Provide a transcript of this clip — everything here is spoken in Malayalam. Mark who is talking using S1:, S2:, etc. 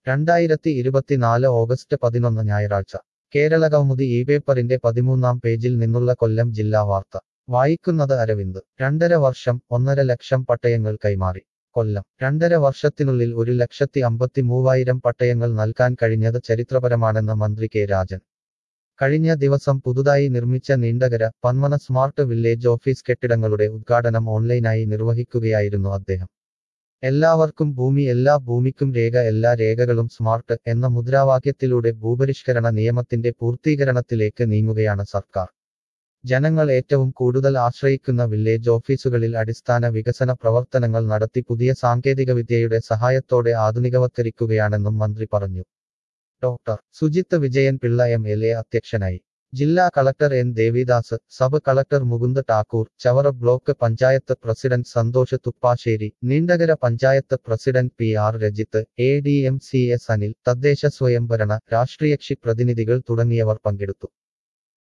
S1: രണ്ടായിരത്തി ഇരുപത്തിനാല് ഓഗസ്റ്റ് പതിനൊന്ന് ഞായറാഴ്ച കേരളകൗമുദി ഈ പേപ്പറിന്റെ പതിമൂന്നാം പേജിൽ നിന്നുള്ള കൊല്ലം ജില്ലാ വാർത്ത വായിക്കുന്നത് അരവിന്ദ് രണ്ടര വർഷം ഒന്നര ലക്ഷം പട്ടയങ്ങൾ കൈമാറി കൊല്ലം രണ്ടര വർഷത്തിനുള്ളിൽ ഒരു ലക്ഷത്തി അമ്പത്തി മൂവായിരം പട്ടയങ്ങൾ നൽകാൻ കഴിഞ്ഞത് ചരിത്രപരമാണെന്ന് മന്ത്രി കെ രാജൻ കഴിഞ്ഞ ദിവസം പുതുതായി നിർമ്മിച്ച Neendakara Panmana smart village office കെട്ടിടങ്ങളുടെ ഉദ്ഘാടനം ഓൺലൈനായി നിർവഹിക്കുകയായിരുന്നു അദ്ദേഹം എല്ലാവർക്കും ഭൂമി എല്ലാ ഭൂമിക്കും രേഖ എല്ലാ രേഖകളും സ്മാർട്ട് എന്ന മുദ്രാവാക്യത്തിലൂടെ ഭൂപരിഷ്കരണ നിയമത്തിന്റെ പൂർത്തീകരണത്തിലേക്ക് നീങ്ങുകയാണ് സർക്കാർ ജനങ്ങൾ ഏറ്റവും കൂടുതൽ ആശ്രയിക്കുന്ന വില്ലേജ് ഓഫീസുകളിൽ അടിസ്ഥാന വികസന പ്രവർത്തനങ്ങൾ നടത്തി പുതിയ സാങ്കേതികവിദ്യയുടെ സഹായത്തോടെ ആധുനികവത്കരിക്കുകയാണെന്നും മന്ത്രി പറഞ്ഞു doctor Sujith Vijayan Pillai M L A അധ്യക്ഷനായി ജില്ലാ collector N Devidas sub collector Mukund Thakur Chavara block panchayat president Santhosh Thuppassery Neendakara panchayat president P R Rajith A D M C S Anil തദ്ദേശ സ്വയംഭരണ രാഷ്ട്രീയകക്ഷി പ്രതിനിധികൾ തുടങ്ങിയവർ പങ്കെടുത്തു